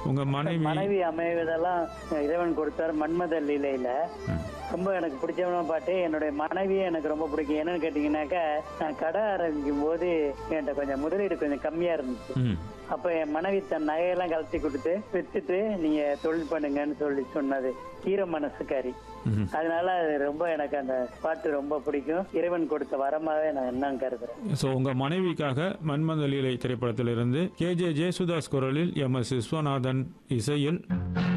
உங்க மனைவி மனைவி அமைவதெல்லாம் இறைவன் கொடுத்தார் மன்மத லீலையில ரொம்ப எனக்கு பிடிச்சவன பாட்டு என்னுடைய மனைவியே எனக்கு ரொம்ப பிடிக்கும் என்னன்னு கேட்டீங்கன்னாக்கா நான் கடை ஆரம்பிக்கும் போது என்கிட்ட கொஞ்சம் முதலீடு கொஞ்சம் கம்மியா இருந்துச்சு ம் அப்ப என் மனைவி தன் நகையெல்லாம் கலத்தி கொடுத்து வித்துட்டு நீங்க தொழில் பண்ணுங்கன்னு சொல்லி சொன்னது ஈர மனசுக்காரி ம்ஹும். அதனால அது ரொம்ப எனக்கு அந்த பாட்டு ரொம்ப பிடிக்கும் இறைவன் கொடுத்த வரமாவே நான் என்னன்னு கருதுறேன் ஸோ உங்க மனைவிக்காக மன்மத லீலை திரைப்படத்திலிருந்து கே ஜே ஜேசுதாஸ் குரலில் எம் எஸ் விஸ்வநாதன் இசையில்